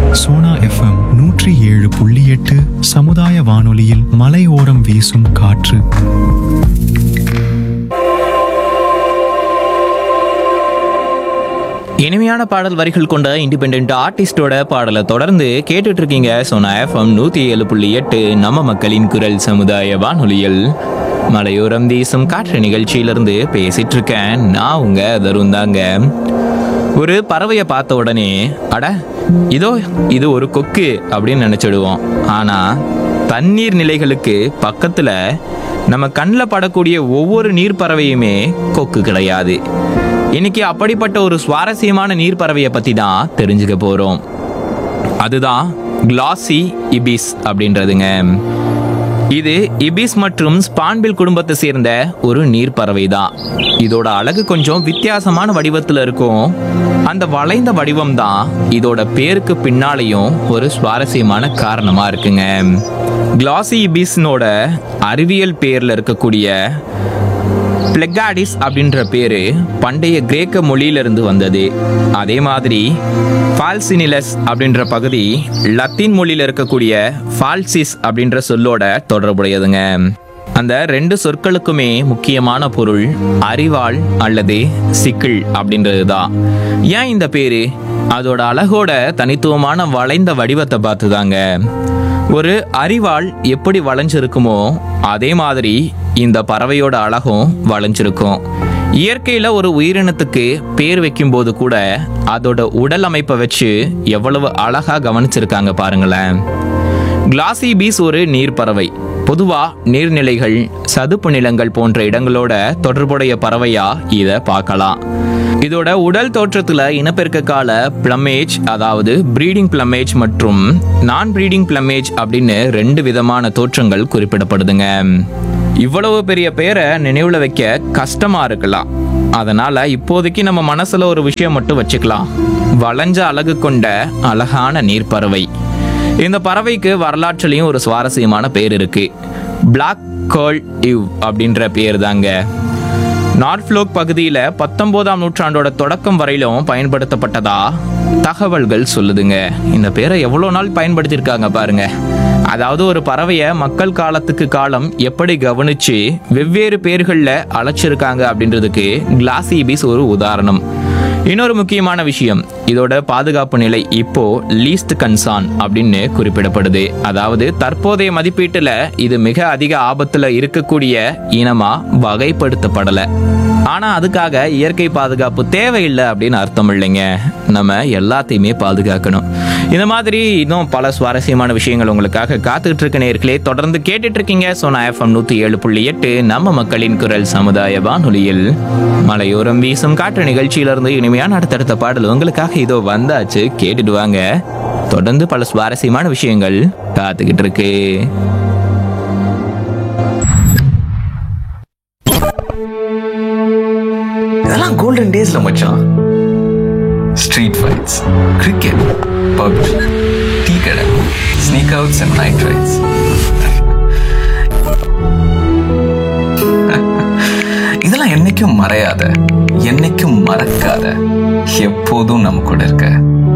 Sona FM நூற்றி ஏழு புள்ளி எட்டு சமுதாய வானொலியில் மலையோரம் வீசும் காற்று இனிமையான பாடல் வரிகள் கொண்ட இண்டிபெண்ட் ஆர்டிஸ்டோட பாடலை தொடர்ந்து கேட்டுட்டு இருக்கீங்க சோனா எஃப்எம் நூத்தி ஏழு புள்ளி எட்டு நம்ம மக்களின் குரல் சமுதாய வானொலியில் மலையோரம் தேசம் காற்று நிகழ்ச்சியிலிருந்து பேசிட்டு இருக்கேன் நான் உங்க தருண் தாங்க ஒரு பறவையை பார்த்த உடனே அட இதோ இது ஒரு கொக்கு அப்படின்னு நினைச்சிடுவோம் ஆனா தண்ணீர் நிலைகளுக்கு பக்கத்துல நம்ம கண்ணில் படக்கூடிய ஒவ்வொரு நீர் பறவையுமே கொக்கு கிடையாது இன்னைக்கு அப்படிப்பட்ட ஒரு சுவாரஸ்யமான நீர் பறவையை பத்தி தான் தெரிஞ்சுக்க போறோம் அதுதான் கிளாசி இபிஸ் அப்படின்றதுங்க இது இபிஸ் மற்றும் ஸ்பான்பில் குடும்பத்தை சேர்ந்த ஒரு நீர் பறவை தான் இதோட அழகு கொஞ்சம் வித்தியாசமான வடிவத்தில் இருக்கும் அந்த வளைந்த வடிவம் தான் இதோட பேருக்கு பின்னாலேயும் ஒரு சுவாரஸ்யமான காரணமா இருக்குங்க கிளாசி இபிஸ்னோட அறிவியல் பேர்ல இருக்கக்கூடிய பிளெகாடிஸ் அப்படின்ற பேரு பண்டைய கிரேக்க மொழியிலிருந்து வந்தது அதே மாதிரி ஃபால்சினிலஸ் அப்படின்ற பகுதி லத்தீன் மொழியில இருக்கக்கூடிய ஃபால்சிஸ் அப்படின்ற சொல்லோட தொடர்புடையதுங்க அந்த ரெண்டு சொற்களுக்குமே முக்கியமான பொருள் அறிவாள் அல்லது சிக்கிள் அப்படின்றது தான் ஏன் இந்த பேரு அதோட அழகோட தனித்துவமான வளைந்த வடிவத்தை பார்த்துதாங்க ஒரு அறிவாள் எப்படி வளைஞ்சிருக்குமோ அதே மாதிரி இந்த பறவையோட அழகும் வளைஞ்சிருக்கும் இயற்கையில ஒரு உயிரினத்துக்கு பேர் வைக்கும்போது கூட அதோட உடல் அமைப்பை வச்சு எவ்வளவு அழகா கவனிச்சிருக்காங்க பாருங்களேன் கிளாசி பீஸ் ஒரு நீர்ப்பறவை பொதுவா நீர்நிலைகள் சதுப்பு நிலங்கள் போன்ற இடங்களோட தொடர்புடைய பறவையா இதை பார்க்கலாம் இதோட உடல் தோற்றத்துல இனப்பெருக்க கால பிளமேஜ் அதாவது ப்ரீடிங் பிளமேஜ் மற்றும் நான் ப்ரீடிங் பிளமேஜ் அப்படின்னு ரெண்டு விதமான தோற்றங்கள் குறிப்பிடப்படுதுங்க இவ்வளவு பெரிய பேரை நினைவுல வைக்க கஷ்டமா இருக்கலாம் அதனால இப்போதைக்கு நம்ம மனசுல ஒரு விஷயம் மட்டும் வச்சுக்கலாம் வளைஞ்ச அழகு கொண்ட அழகான நீர்ப்பறவை இந்த பறவைக்கு வரலாற்றுலயும் ஒரு சுவாரஸ்யமான பேர் இருக்கு பிளாக் கேர்ள் இவ் அப்படின்ற பேர் தாங்க நார்த்ஃப்ளோக் பகுதியில் பத்தொன்பதாம் நூற்றாண்டோட தொடக்கம் வரையிலும் பயன்படுத்தப்பட்டதா தகவல்கள் சொல்லுதுங்க இந்த பேரை எவ்வளோ நாள் பயன்படுத்தியிருக்காங்க பாருங்க அதாவது ஒரு பறவையை மக்கள் காலத்துக்கு காலம் எப்படி கவனிச்சு வெவ்வேறு பேர்களில் அழைச்சிருக்காங்க அப்படின்றதுக்கு கிளாசி பீஸ் ஒரு உதாரணம் இன்னொரு முக்கியமான விஷயம் இதோட பாதுகாப்பு நிலை இப்போ லீஸ்ட் கன்சான் அப்படின்னு குறிப்பிடப்படுது அதாவது தற்போதைய மதிப்பீட்டுல இது மிக அதிக ஆபத்துல இருக்கக்கூடிய இனமா வகைப்படுத்தப்படல ஆனா அதுக்காக இயற்கை பாதுகாப்பு தேவையில்லை அப்படின்னு அர்த்தம் இல்லைங்க நம்ம எல்லாத்தையுமே பாதுகாக்கணும் இந்த மாதிரி இன்னும் பல சுவாரஸ்யமான விஷயங்கள் உங்களுக்காக காத்துக்கிட்டு இருக்க நேர்களே தொடர்ந்து கேட்டுட்டு இருக்கீங்க சோனா எஃப்எம் நூத்தி ஏழு புள்ளி எட்டு நம்ம மக்களின் குரல் சமுதாய வானொலியில் மலையோரம் வீசும் காற்று நிகழ்ச்சியிலிருந்து இனிமையான அடுத்தடுத்த பாடல் உங்களுக்காக இதோ வந்தாச்சு கேட்டுட்டு வாங்க தொடர்ந்து பல சுவாரஸ்யமான விஷயங்கள் காத்துக்கிட்டு இருக்கு இதெல்லாம் கோல்டன் டேஸ்ல மச்சான் street fights cricket PUBG tea கடை sneak outs and night rides இதெல்லாம் என்னைக்கும் மறையாத என்னைக்கும் மறக்காத எப்போதும் நம்ம கூட இருக்க